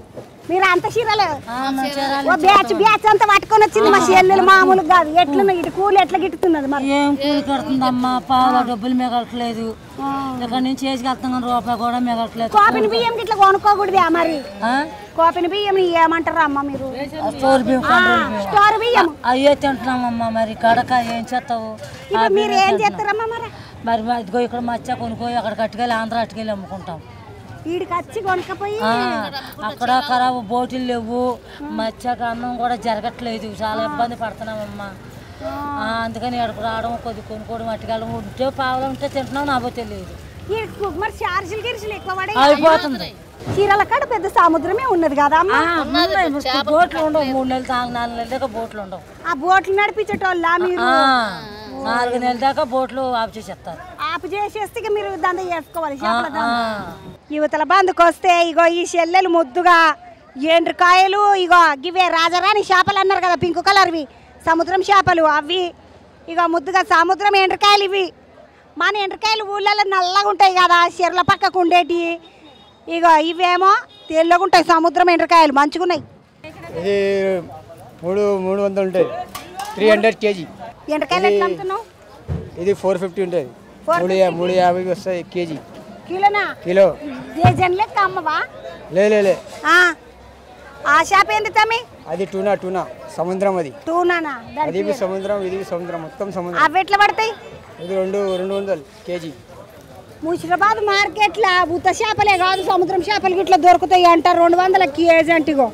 మీరు అంత చీరలు ఓ బ్యాచ్ బ్యాచ్ అంతా పట్టుకొని వచ్చింది మా చెల్లెలు మామూలుగా కాదు ఎట్లున్నది ఇటు కూలి ఎట్లా గిట్టుతున్నది మరి ఏం కూలి కడుతుందమ్మా పావ డబ్బులు మిగలట్లేదు ఇక్కడ నుంచి వేసుకెళ్తాం కానీ రూపాయి కూడా మిగలట్లేదు కోపిన బియ్యం ఇట్లా కొనుక్కోకూడదా మరి కోపిన బియ్యం ఏమంటారు అమ్మ మీరు స్టోర్ బియ్యం ఆ, స్టోర్ బియ్యం అయ్యే తింటున్నామమ్మా మరి కడక ఏం చేస్తావు ఇప్పుడు మీరు ఏం చేస్తారమ్మా మరి మరి మా- ఇదిగో ఇక్కడ మచ్చ కొనుక్కోయి అక్కడ కట్టుకెళ్ళి ఆంధ్ర అట్టుకెళ్ళి అమ్ముకుంటాం వీడికి వచ్చి కొనుక్కపోయి ఆ, అక్కడ ఖరాబు బోటులు లేవు మచ్చక అన్నం కూడా జరగట్లేదు చాలా ఇబ్బంది పడుతున్నామమ్మా ఆ, అందుకని ఎక్కడికి రావడం కొద్ది కొనుక్కోవడం అట్టుకెళ్ళడం ఉంటే పావులు ఉంటే తింటున్నాం నాబో తెలియదు వీడికి మరి చార్జీలు గిరిజీలు ఎక్కువ పడే అయిపోతుంది చీరల కాడ పెద్ద సముద్రమే ఉన్నది కదా అమ్మ ఆ, ఉన్నాయి. ఇప్పుడు బోట్లు ఉండవు మూడు నెలలు తాగు నాలుగు నెలల దాకా బోట్లు ఉండవు ఆ బోట్లు నడిపించేటోళ్ళ మీరు ఆ, నాలుగు నెలల దాకా బోట్లు ఆఫ్ చేసేస్తారు ఆపు చేసేస్తే ఇక మీరు దంద చేసుకోవాలి ఆ, చేపల ఆ. దంద. యువతల బందుకు వస్తే ఇగో ఈ చెల్లెలు ముద్దుగా ఎండ్రకాయలు ఇగో గివే రాజరాణి చేపలు అన్నారు కదా పింక్ కలర్వి సముద్రం చేపలు అవి ఇగో ముద్దుగా సముద్రం ఎండ్రకాయలు ఇవి మన ఎండ్రకాయలు ఊళ్ళలో నల్లగా ఉంటాయి కదా చెర్ల పక్కకు ఉండేటి ఇగో ఇవేమో తెల్లగా ఉంటాయి సముద్రం ఎండ్రకాయలు మంచిగున్నాయి ఇది మూడు మూడు వందలు ఉంటుంది త్రీ హండ్రెడ్ కేజీ ఎండ్రకాయలు ఎట్లా అమ్ముతున్నావు ఇది ఫోర్ ఫిఫ్టీ ఉంటుంది మూడు యా- మూడు యాభై వస్తాయి కేజీ కిలోనా కిలో డజన్ లెక్క అమ్మవా లే లే, లే ఆ. ఆ షాప్ ఏంది తమ్మి అది టూనా టూనా సముద్రం అది టూనానా అది దానికి సముద్రం ఇది సముద్రం మొత్తం సముద్రం అవి ఎట్లా పడతాయి ఇది రెండు రెండు వందలు కేజీ ముషిరాబాద్ మార్కెట్లో ఉత్త చేపలే కాదు సముద్రం చేపలు ఇట్లా దొరుకుతాయి అంట రెండు వందల కేజీ అంటే ఇగో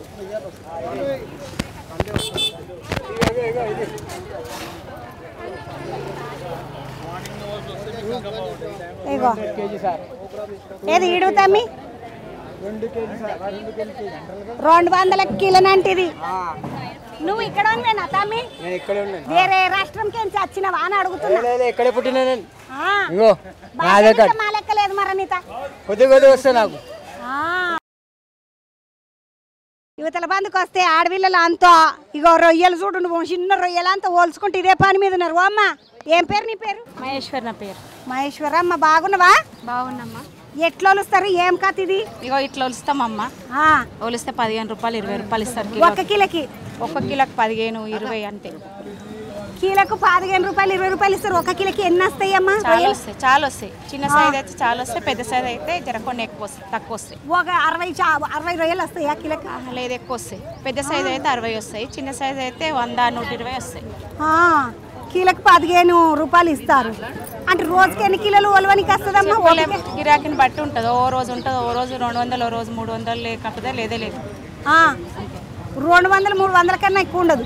ఇగో కేజీ సార్ ఏది ఈడు తమ్మి రెండు కేజీ సార్ రెండు కేజీ రెండు వందల కిలోనంటే ఇది నువ్వు ఇక్కడ ఉన్నానా తమ్మి నేను ఇక్కడే ఉన్నాను వేరే రాష్ట్రంకి నుంచి వచ్చినవా అని అడుగుతున్నా లే, లే, ఇక్కడే పుట్టినా నేను ఆ. ఇగో నా బాగా ఆధార్ కార్డ్ మా లెక్క లేదు మరి నీత కొద్ది కొద్ది వస్తే నాకు యువతల బందుకు వస్తే ఆడపిల్లలు అంతా ఇగో రొయ్యలు చూడు నువ్వు చిన్న రొయ్యలు అంతా పోల్చుకుంటే ఇదే పని మీద ఉన్నారు ఓ అమ్మ ఏం పేరు నీ పేరు మహేశ్వర్ నా పేరు మహేశ్వర అమ్మ బాగున్నావా బాగున్నమ్మా ఎట్లా వలుస్తారు ఏం కథ ఇది ఇగో ఇట్లా ఒలుస్తామమ్మా ఆ, ఒలిస్తే పదిహేను రూపాయలు ఇరవై రూపాయలు ఇస్తారు కిలో ఒక్క కిలోకి ఒక్క కిలోకి పదిహేను ఇరవై అంతే కిలోకు పదిహేను రూపాయలు ఇరవై రూపాయలు ఇస్తారు ఒక కిలోకి ఎన్ని వస్తాయి అమ్మా చాలా రొయ్యలు? వస్తాయి చాలా వస్తాయి చిన్న సైజ్ అయితే చాలా వస్తాయి పెద్ద సైజ్ అయితే జర కొన్ని ఎక్కువ వస్తాయి తక్కువ వస్తాయి ఒక అరవై చా- అరవై రొయ్యలు వస్తాయి ఆ కిలోకి ఆహా, లేదు ఎక్కువ వస్తాయి పెద్ద సైజ్ అయితే అరవై వస్తాయి చిన్న సైజ్ అయితే వంద నూట ఇరవై వస్తాయి ఆ, కిలోకి పదిహేను రూపాయలు ఇస్తారు అంటే రోజుకి ఎన్ని కిలోలు ఒలవనికి వస్తుందమ్మా చెప్పలేం. గిరాకీని బట్టి ఉంటుంది ఓ రోజు ఉంటుంది ఓ రోజు రెండు వందలు ఓ రోజు మూడు వందలు లేకపోతే లేదే లేదు ఆ, రెండు వందలు మూడు వందల కన్నా ఎక్కువ ఉండదు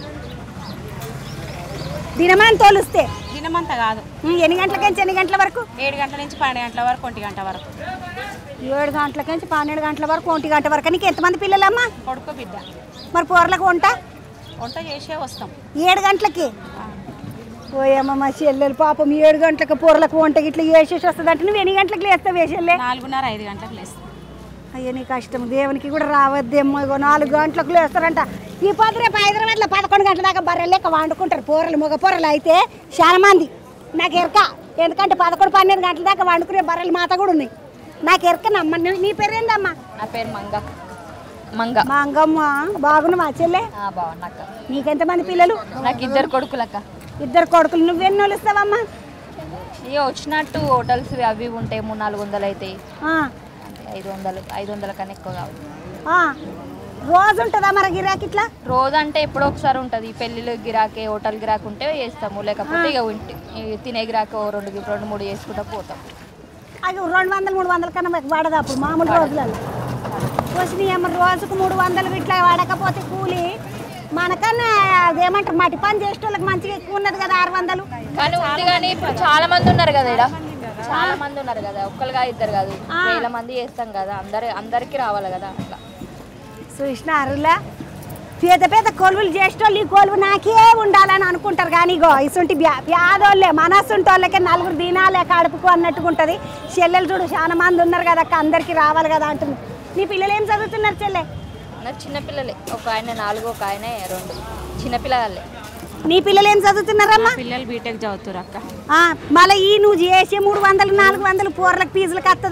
దినమాన్ తోలుస్తే దినమంతా కాదు ఉమ్, ఎన్ని గంటల నుంచి ఎన్ని గంటల వరకు ఏడు గంటల నుంచి పన్నెండు గంటల వరకు ఒంటి గంట వరకు ఏడు గంటల నుంచి పన్నెండు గంటల వరకు ఒంటి గంట వరకు నీకు ఎంతమంది పిల్లలమ్మా కొడుకు బిడ్డ మరి కూరలకు వంట వంట చేసే వస్తాం ఏడు గంటలకి ఓయమ్మ మా చెల్లెలు పాపం ఏడు గంటలకు పూరలకు వంట ఇట్లా వేసేసి వస్తుంది అంటే నువ్వు ఎన్ని గంటలకు లేస్తావు వేసెళ్ళే నాలుగున్నర ఐదు గంటలకు లేస్తాం అయ్యో నీ కష్టం దేవునికి కూడా రావద్దేమో ఇగో నాలుగు గంటలకు లేస్తారంట ఈ పొద్దు రేపు హైదరాబాద్లో పదకొండు గంటల దాకా బర్రెలు లెక్క వండుకుంటారు పూరలు మగ పూరలు అయితే చాలా మంది నాకు ఎరక ఎందుకంటే పదకొండు పన్నెండు గంటల దాకా వండుకునే బర్రెలు మాత కూడా ఉన్నాయి నాకు ఎరక నమ్మ నీ- నీ పేరు ఏందమ్మా నా పేరు మంగ మంగ మా అంగమ్మ బాగున్నా చెల్లె బాగున్నాక నీకెంతమంది పిల్లలు నాకు ఇద్దరు కొడుకులక్క ఇద్దరు కొడుకులు నువ్వెన్ని వస్తావమ్మా ఇక వచ్చినట్టు హోటల్స్ అవి ఇవి ఉంటాయి మూడు నాలుగు వందలు అవుతాయి ఆ, ఐదు వందలు ఐదు వందల కన్నా ఎక్కువ కావాలి ఆ. రోజు ఉంటుందా మరి గిరాకీ ఇట్లా రోజు అంటే ఎప్పుడో ఒకసారి ఉంటుంది పెళ్ళిళ్ళు గిరాకే హోటల్ గిరాక్ ఉంటే చేస్తాము లేకపోతే ఇక ఇంటి ఈ తినే గిరాక ఓ రెండు గి- రెండు మూడు చేసుకుంటా పోతాం అది రెండు వందలు మూడు వందల కన్నా మాకు పడదు అప్పుడు మామూలు రోజులలో వచ్చినాయి అమ్మ రోజుకు మూడు వందలు ఇట్లా పడకపోతే కూలి మనకన్నా అదేమంటారు మట్టి పని చేసే వాళ్ళకి మంచిగా ఎక్కువ ఉన్నది కదా ఆరు వందలు కానీ ఉంది కానీ ఇప్పుడు చాలా మంది ఉన్నారు కదా ఇక్కడ చాలా మంది ఉన్నారు కదా ఒక్కరుగా ఇద్దరు కాదు వేల మంది చేస్తాం కదా అందరి అందరికి రావాలి కదా అట్లా చూసినారులా పేద పేద కొలువులు చేసేటోళ్ళు ఈ కొలువు నాకే ఉండాలని అనుకుంటారు కానీ ఇగో ఇసుంటి బ్యా- పేదోళ్ళే మనసుంటి వాళ్ళకే నలుగురు దినాలే కడుపుకు అన్నట్టుగా ఉంటుంది చెల్లెలు చూడు చాలా మంది ఉన్నారు కదా అక్క అందరికీ రావాలి కదా అంటుంది నీ పిల్లలు ఏం చదువుతున్నారు చెల్లె నాకు చిన్నపిల్లలే ఒక ఆయన నాలుగు ఒక ఆయన రెండు చిన్నపిల్లలే నీ పిల్లలు ఏం చదువుతున్నారమ్మా పిల్లలు బీటెక్ చదువుతారు అక్క ఆ, మళ్ళీ ఈ నువ్వు చేసే మూడు వందలు నాలుగు వందలు పూర్లకు ఫీజులకు వస్తుందా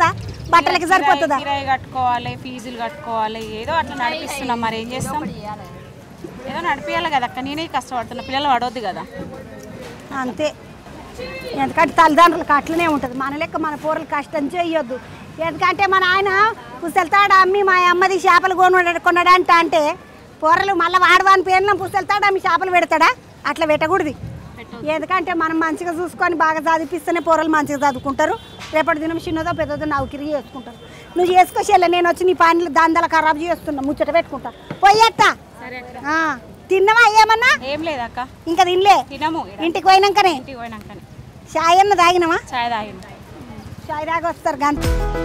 బట్టలకి కిరాయి- సరిపోతుందా కిరాయి కట్టుకోవాలి ఫీజులు కట్టుకోవాలి ఏదో అట్లా నడిపిస్తున్నాం మరి ఏం చేస్తాం ఏదో నడిపియాలి కదా అక్క నేనే కష్టపడుతున్నా పిల్లలు పడవద్దు కదా అంతే ఎందుకంటే తల్లిదండ్రులకు అట్లనే ఉంటుంది మన లెక్క మన పూరలు కష్టం చేయొద్దు ఎందుకంటే మన ఆయన పుస్తెళ్తాడు అమ్మి మా అమ్మది చేపలు కొను కొనడంట అంటే పూరలు మళ్ళీ వాడవాని పేరున పుస్తెళ్తాడు అమ్మి చేపలు పెడతాడా అట్లా పెట్టకూడదు ఎందుకంటే మనం మంచిగా చూసుకొని బాగా చదివిపిస్తేనే పూరలు మంచిగా చదువుకుంటారు రేపటి దినం చిన్నదో పెద్దదో నౌకరి చేసుకుంటారు నువ్వు చేసుకోసేలా నేను వచ్చి నీ పనులు దందల ఖరాబ్ చేస్తున్నా ముచ్చట పెట్టుకుంటా పోయేట సరే అక్క ఆ, తిన్నవా ఏమన్నా ఏం లేదక్క ఇంకా తినలే తినము ఈడ. ఇంటికి పోయినాకనే ఇంటికి పోయినాకనే చాయ్ అన్న తాగినవా చాయ్ తాగింది చాయ్ తాగి వస్తారు గంత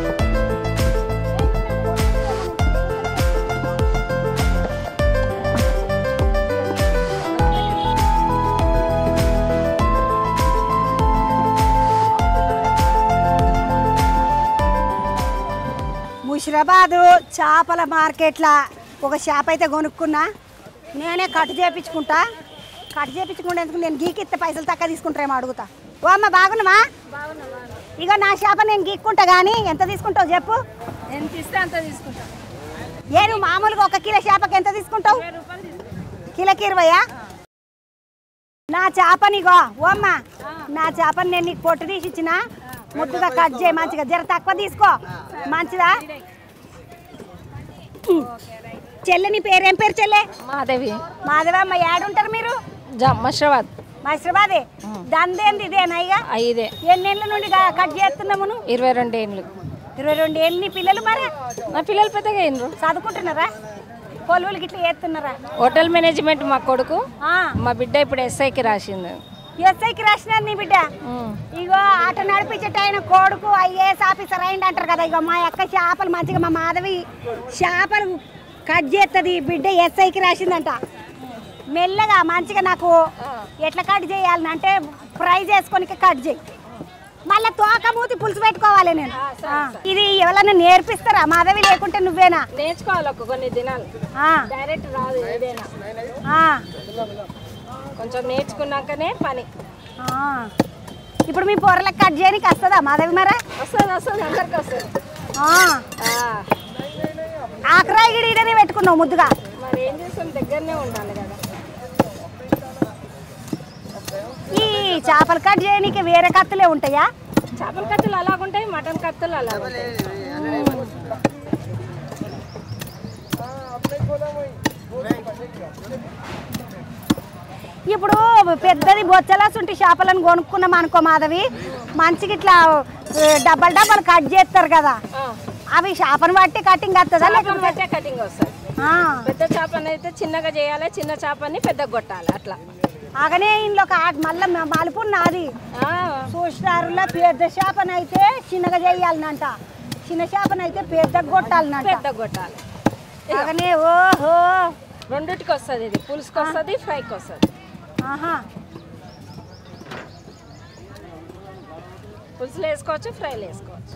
ముషిరాబాదు చేపల మార్కెట్లో ఒక చేప అయితే కొనుక్కున్నా నేనే కట్ చేపించుకుంటా కట్ చేపించుకుంటే ఎందుకు నేను గీకిస్తే పైసలు తక్కువ తీసుకుంటారేమో అడుగుతా ఓ అమ్మ బాగున్నావా ఇగో నా చేప నేను గీక్కుంటా కానీ ఎంత తీసుకుంటావు చెప్పు ఎంత ఇస్తే అంత తీసుకుంటాం ఏ నువ్వు మామూలుగా ఒక కిలో చేపకి ఎంత తీసుకుంటావు కిలోకి ఇరవయా నా చేపనిగో ఓ అమ్మ నా చేపని నేను నీకు పొట్టు తీసి ఇచ్చిన ముద్దుగా కట్ చేయి మంచిగా జర తక్కువ తీసుకో మంచిదా చెల్లె నీ పేరు ఏం పేరు చెల్లె మాధవి మాధవమ్మ ఏడుంటారు మీరు మషరాబాద్ మైసరాబాదే దందేంది ఇదేనా ఇక ఐదే ఎన్నేళ్ళ నుండి గా- కట్ చేస్తున్నాము నువ్వు? ఇరవై రెండు ఏళ్ళు ఇరవై రెండు ఏళ్ళు నీ పిల్లలు మరి నా పిల్లలు పెద్దగా అయినరు చదువుకుంటున్నారా కొలువులకి ఇట్లా చేస్తున్నారా హోటల్ మేనేజ్మెంట్ మా కొడుకు ఆ. మా బిడ్డ ఇప్పుడు ఎస్ఐకి రాసింది ఎస్ఐకి రాసినారు నీ బిడ్డ ఇగో ఆట నడిపించేట ఆయన కొడుకు ఐఏఎస్ ఆఫీసర్ అయింది అంటారు కదా ఇగో మా అక్క చేపలు మంచిగా మా మాధవి చేపలు కట్ చేస్తుంది బిడ్డ ఎస్ఐకి రాసిందంట మెల్లగా మంచిగా నాకు ఎట్లా కట్ చేయాలని అంటే ఫ్రై చేసుకొని కట్ చేయి మళ్ళీ తోక మూతి పులుసు పెట్టుకోవాలి నేను ఆ, ఇది ఎవరన్నా నేర్పిస్తారా మాధవి లేకుంటే నువ్వేనా నేర్చుకోవాలి ఒక కొన్ని దినాలు ఆ, డైరెక్ట్ రాదు ఏదైనా ఆ, కొంచెం నేర్చుకున్నాకనే పని ఆ. ఇప్పుడు మీ పొరలకు కట్ చేయడానికి వస్తుందా మాధవి మరా వస్తుంది వస్తుంది అందరికి వస్తుంది ఆ. ఆకరాయి గిడి ఈడనే పెట్టుకున్నావు ముద్దుగా మరి ఏం చేస్తాం దగ్గరనే ఉండాలి కదా ఈ చేపలు కట్ చేయడానికి వేరే కత్తులే ఉంటాయా చేపల కత్తులు అలాగుంటాయి మటన్ కత్తులు అలాగుంటాయి ఇప్పుడు పెద్దది బొచ్చలాసుంటి చేపలను కొనుక్కున్నాం అనుకో మాధవి మంచిగా ఇట్లా ఆ, డబ్బలు డబ్బలు కట్ చేస్తారు కదా అవి చేపను బట్టి కటింగ్ వస్తుందా చేపను లేకపోతే బట్టే కటింగ్ వస్తుంది ఆ, పెద్ద చేపని అయితే చిన్నగా చేయాలి చిన్న చేపని పెద్దగా కొట్టాలి అట్లా అగనే ఇంట్లో ఒక ఆట మళ్ళీ మలుపు నాది చూసినారులో పెద్ద చేపనైతే చిన్నగా చేయాలనంట చిన్న చేపనైతే పెద్దగా కొట్టాలనంట పెద్దగా కొట్టాలి అగనే ఓహో రెండిటికి వస్తుంది ఇది పులుసుకి వస్తుంది ఫ్రైకి వస్తుంది ఆహా పులుసులు వేసుకోవచ్చు ఫ్రైలు వేసుకోవచ్చు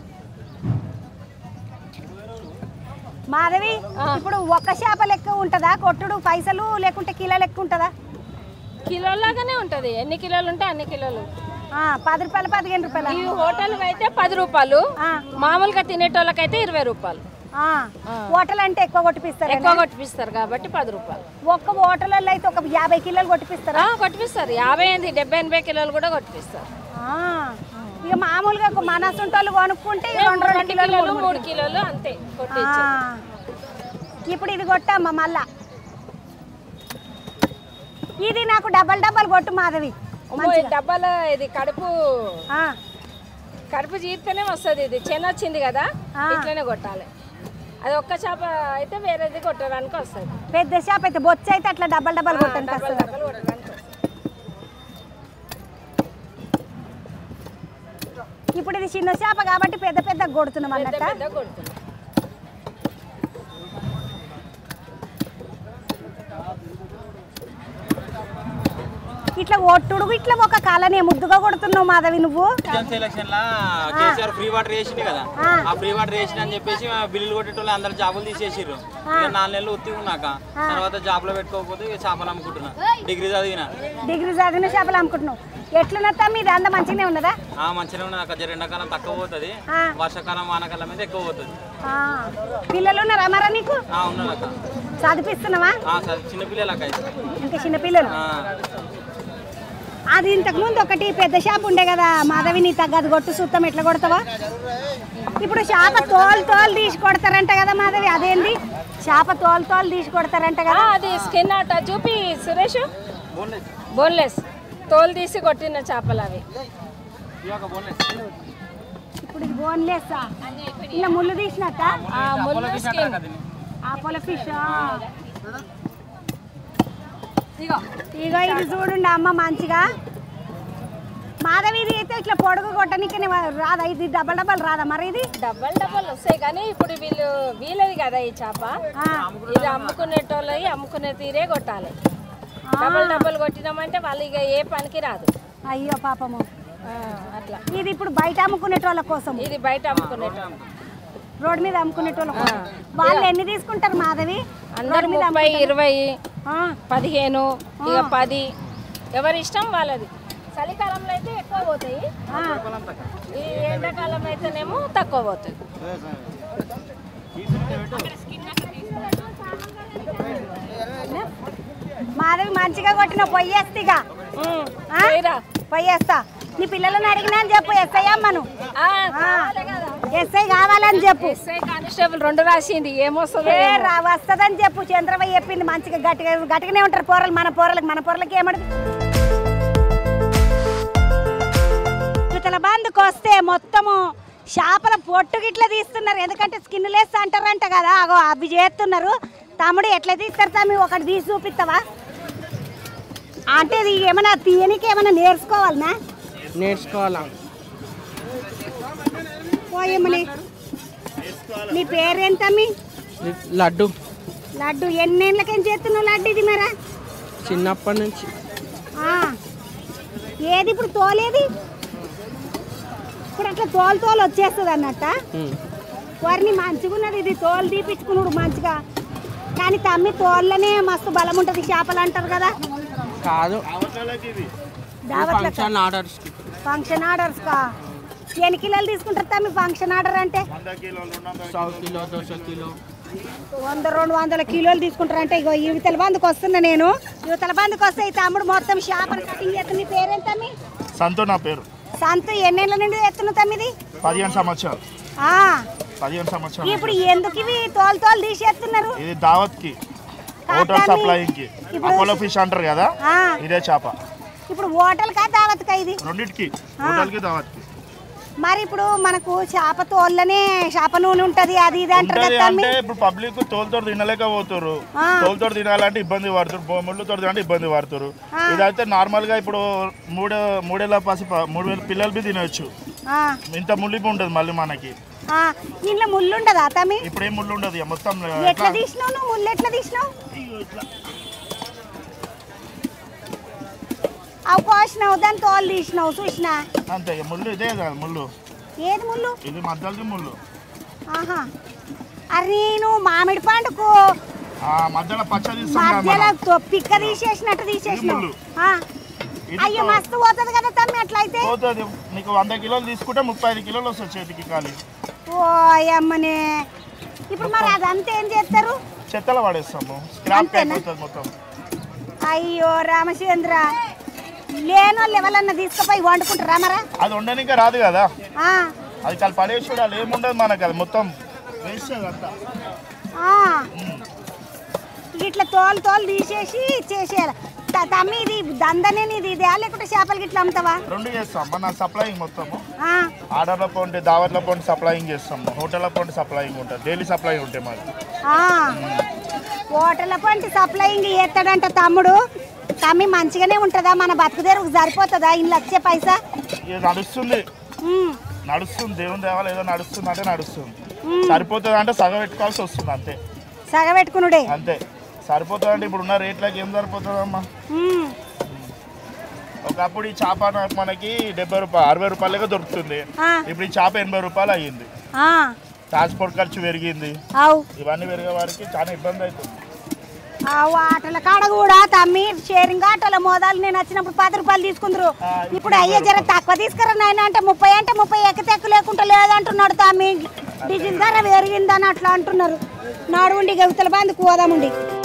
మాధవి ఇప్పుడు ఒక చేప లెక్క ఉంటుందా కొట్టుడు పైసలు లేకుంటే కిలో లెక్క ఉంటుందా కిలోలాగానే ఉంటుంది ఎన్ని కిలోలు ఉంటే అన్ని కిలోలు ఆ, పది రూపాయలు పదిహేను రూపాయలు ఈ హోటల్ అయితే పది రూపాయలు మామూలుగా తినేటోళ్ళకైతే ఇరవై రూపాయలు హోటల్ అంటే ఎక్కువ కొట్టిపిస్తారు ఎక్కువ కొట్టిపిస్తారు కాబట్టి పది రూపాయలు ఒక్క హోటల్లో అయితే ఒక యాభై కిలోలు కొట్టిపిస్తారా ఆ, కొట్టిపిస్తారు యాభై ఎనిమిది డెబ్బై ఎనభై కిలోలు కూడా కొట్టిపిస్తారు ఆ, ఇక మామూలుగా ఒక మనసుంటోళ్ళు కొనుక్కుంటే ఇక రెండు రెండు రెండు కిలోలు కిలోలు మూడు మూడు కిలోలు అంతే ఆ, కొట్టించు ఇప్పుడు ఇది కొట్టమ్మా మళ్ళా ఇది నాకు డబల్ డబల్ కొట్టు మాధవి అమ్మో, ఈ డబ్బాల ఇది కడుపు కడుపు జీరితేనే వస్తుంది ఇది చెన వచ్చింది కదా ఇట్లనే కొట్టాలి అది ఒక్క చేప అయితే వేరేది కొట్టడానికి వస్తుంది పెద్ద షాప్ అయితే బొచ్చ అయితే అట్లా డబల్ డబల్ కొట్టడానికి వస్తుందా ఇప్పుడు ఇది చిన్న చేప కాబట్టి పెద్ద పెద్ద కొడుతున్నాం అన్నట్ట పెద్ద కొడుతుంది ఈ ఇట్లా ఒట్టుడు ఇట్లా ఒక కాలనే ముద్దుగా కొడుతున్నావు మాధవి నువ్వు సెలక్షన్ లా కేసీఆర్ ఫ్రీ వాటర్ వేసింది కదా ఆ ఫ్రీ వాటర్ వేసిన అని చెప్పేసి ఆ బిల్లులు కొట్టేటోళ్ళు అందరు జాబులు తీసేసిర్రు ఇక నాలుగు నెలలు ఉత్తి ఉన్నాక తర్వాత జాబ్ లో పెట్టుకోకపోతే ఇక చేపలు అమ్ముకుంటున్నా డిగ్రీ చదివిన డిగ్రీ చదివిన చేపలు అమ్ముకుంటున్నావు ఎట్లున్నత్తా మీది అంత మంచిగానే ఉన్నదా ఆ మంచిగా ఉన్నది అక్కడ జర ఎండాకాలం తక్కువ పోతుంది ఆ. వర్షాకాలం వానాకాలం మీద ఎక్కువ పోతుంది ఆ, పిల్లలు ఉన్నారా మరా నీకు ఆ ఉన్నది అక్క చదివిస్తున్నావా ఆ, సరే చిన్నపిల్లలు అక్క ఇది. ఇంకా చిన్న పిల్లలు ఆ. అది ఇంతకు ముందు ఒకటి పెద్ద షాప్ ఉండే కదా మాధవి నీ తగ్గదు కొట్టు సుత్తం ఎట్లా కొడతావా ఇప్పుడు చేప తోలు తోలు తీసి కొడతారంట కదా మాధవి అదేంది చేప తోలు తోలు తీసి కొడతారంట కదా అది స్కిన్ అట చూపి సురేష్ బోన్లెస్ తోలు తీసి కొట్టిన చేపలు అవి ఇప్పుడు ఇది బోన్లెస్సా ఇలా ముళ్ళు తీసినట్ట ఆ ముళ్ళు స్కిన్ ఆపోల ఫిష్ ఇగో ఇగో ఇది చూడండి అమ్మ మంచిగా మాధవి ఇది అయితే ఇట్లా పొడుగు కొట్టనికి రాదా ఇది డబల్ డబల్ రాదా మరి ఇది డబ్బల్ డబ్బల్ వస్తాయి కానీ ఇప్పుడు వీళ్ళు వీళ్ళది కదా ఈ చేప ఇది అమ్ముకునేటోళ్ళవి అమ్ముకునే తీరే కొట్టాలి డబల్ డబ్బల్ కొట్టినామంటే వాళ్ళు ఇక ఏ పనికి రాదు అయ్యో పాపము ఆ, అట్లా ఇది ఇప్పుడు బయట అమ్ముకునేటోళ్ళ కోసం ఇది బయట అమ్ముకునేటోళ్ళు రోడ్ మీద అమ్ముకునేటోళ్ళ కోసం వాళ్ళు ఎన్ని తీసుకుంటారు మాధవి అందరు రోడ్డు మీద ముప్పై అమ్ముకుంటారు. ఇరవై పదిహేను ఇక పది ఎవరి ఇష్టం వాళ్ళది చలికాలంలో అయితే ఎక్కువ పోతాయి ఈ ఎండాకాలం అయితేనేమో తక్కువ పోతాయి మాధవి మంచిగా కొట్టిన పొయ్యేస్తిగా పొయ్యేస్తా నీ పిల్లలను అడిగినా అని చెప్పు ఎస్ఐ అమ్మను ఎస్ఐ కావాలని చెప్పు ఎస్ఐ కానిస్టేబుల్ రెండు రాసింది ఏమొస్తుందో ఏ ఏమో. రా వస్తుందని చెప్పు చంద్రబాబు చెప్పింది మంచిగా గట్టిగా గట్టిగానే ఉంటారు పోరలు మన పోరలకు మన పోరలకి ఏమడు ఇతల బందుకు వస్తే మొత్తము చేపల పొట్టు గిట్ల తీస్తున్నారు ఎందుకంటే స్కిన్ లెస్ అంటారంట కదా అగో అవి చేస్తున్నారు తమ్ముడు ఎట్లా తీస్తారు తమ్మి ఒకటి తీసి చూపిస్తావా అంటే ఇది ఏమైనా తీయనికి ఏమైనా నేర్చుకోవాలనా నేర్చుకోవాలా పోయమ్మని నీ పేరేంటమ్మి లడ్డు లడ్డు ఎన్నేళ్ళకేం చేస్తున్నావు లడ్డు ఇది మరా చిన్నప్పటి నుంచి ఆ. ఏది ఇప్పుడు తోలేది ఇప్పుడు అట్లా తోలు తోలు వచ్చేస్తుంది అన్నట్ట ఉమ్. వారిని మంచిగా ఉన్నది ఇది తోలు తీపించుకున్నాడు మంచిగా కానీ తమ్మి తోళ్ళనే మస్తు బలం ఉంటుంది చేపలు అంటారు కదా కాదు దావత్లకు ఫంక్షన్ ఆర్డర్స్కి ఫంక్షన్ ఆర్డర్స్ కా ఎన్ని కిలోలు తీసుకుంటారు తమ్మి ఫంక్షన్ ఆర్డర్ అంటే సౌ కిలో దోశ కిలో వంద రెండు వందల కిలోలు తీసుకుంటారు అంటే ఇగో యువతల బందుకు వస్తున్నా నేను యువతల బందుకు వస్తే ఈ తమ్ముడు మొత్తం చేపలు కటింగ్ చేస్తుంది నీ పేరేంటి తమ్మి సంతో నా పేరు సంతు ఎన్నేళ్ళ నుండి ఎత్తున్నావు తమ్మిది పదిహేను సంవత్సరాలు ఆ, పదిహేను సంవత్సరాలు ఇప్పుడు ఎందుకు ఇవి తోలు తోలు తీసేస్తున్నారు ఇది దావత్ కి హోటల్ సప్లైయింగ్ కి అపోలో ఫిష్ అంటారు కదా ఆ. ఇదే చేప ఇప్పుడు హోటల్ కా దావత్ కా ఇది రెండింటికి హోటల్ కి దావత్ కి మరి ఇప్పుడు మనకు చేప తోళ్ళనే చేప నూనె ఉంటది అది ఇది అంటారు ఉంటది కదా తమ్మి అంటే ఇప్పుడు పబ్లిక్ తోలుతో తినలేకపోతారు ఆ. తోలుతో తినాలంటే ఇబ్బంది పడుతారు బొ- ముళ్ళుతో తినాలంటే ఇబ్బంది పడుతారు ఆ. ఇదైతే నార్మల్ గా ఇప్పుడు మూడు మూడేళ్ళ పసి ప- మూడు వేల పిల్లలు బి తినొచ్చు ఆ, ఇంత ముళ్ళిపి ఉంటుంది మళ్ళీ మనకి ఆ, ఇంట్లో ముళ్ళు ఉండదా తమ్మి ఇప్పుడు ఏం ముళ్ళు ఉండదు ఇక మొత్తం ఎట్లా ఎట్లా తీసినావు నువ్వు ముళ్ళు ఎట్లా తీసినావు అవి కోసినావు దాన్ని తోలు తీసినావు చూసినా అంతే ఇక ముళ్ళు ఇదే కదా ముళ్ళు ఏది ముళ్ళు ఇది మధ్యలోది ముళ్ళు ఆహా అరే నేను మామిడి పండుకు ఆ మధ్యలో పచ్చ తీస్తాం కదా మధ్యలో మనం. తో- పిక్క తీసేసినట్టు తీసేసినావు ముళ్ళు. ఆ. ఇది అయ్యో తో- మస్తు పోతుంది కదా తమ్మి అట్లయితే పోతుంది నీకు వంద కిలోలు తీసుకుంటే ముప్పై ఐదు కిలోలు వస్తాయి చేతికి ఖాళీ ఓ అమ్మనే ఇప్పుడు మరి అదంతా ఏం చేస్తారు చెత్తలో పడేస్తాము స్క్రాప్ అంతేనా? అయిపోతుంది మొత్తం అయ్యో రామచంద్ర లేని వాళ్ళు ఎవరన్నా తీసుకుపోయి వండుకుంటారా మరా అది ఉండడానికి రాదు కదా ఆ, అది కాదు పడేసి చూడాలి ఏముండదు మనకు అది మొత్తం వేస్ట్ అదంతా ఆ. ఇట్లా తోలు తోలు తీసేసి చేసేయాలి త- తమ్మి ఇది దందనే ఇది ఇదే లేకుంటే చేపలకి ఇట్లా అమ్ముతావా రెండు చేస్తాం మన సప్లయింగ్ మొత్తము ఆ, ఆర్డర్ల పోండి దావత్ల పోండి సప్లయింగ్ చేస్తాము హోటళ్ళ పోండి సప్లయింగ్ ఉంటుంది డైలీ సప్లై ఉంటాయి మాది ఆ. హోటల్ పంటి సప్లైంగ్ చేస్తాడంట తమ్ముడు తమ్మి మంచిగానే ఉంటుందా మన బతుకు తెరుగు సరిపోతుందా ఇల్లు వచ్చే పైసా ఇది నడుస్తుంది ఉమ్, నడుస్తుంది దేవుని దేవాలు ఏదో నడుస్తుంది అంటే నడుస్తుంది మ్మ్. సరిపోతుంది అంటే సగం పెట్టుకోవాల్సి వస్తుంది అంతే సగబెట్టుకునుడే అంతే సరిపోతుంది అంటే ఇప్పుడు ఉన్న రేట్లకి ఏం సరిపోతుందమ్మా ఉమ్. ఒకప్పుడు ఈ చేప మనకి డెబ్బై రూపాయలు అరవై రూపాయలుగా దొరుకుతుంది ఆ. ఇప్పుడు ఈ చేప ఎనభై రూపాయలు అయ్యింది ఆ, ట్రాన్స్పోర్ట్ ఖర్చు పెరిగింది అవు ఇవన్నీ పెరిగే వారికి చాలా ఇబ్బంది అవుతుంది ఆ ఆటల కాడ కూడా తమ్మి షేరింగ్ ఆటల మోదాలు నేను వచ్చినప్పుడు పది రూపాయలు తీసుకుందరు ఇప్పుడు అయ్యే జర తక్కువ తీసుకురా నాయన అంటే ముప్పై అంటే ముప్పై ఎక్క తెక్కు లేకుండా లేదంటున్నాడు తమ్మి డీజిల్ ధర పెరిగిందని అట్లా అంటున్నారు నాడుండి గవితల బందికి పోదాముండి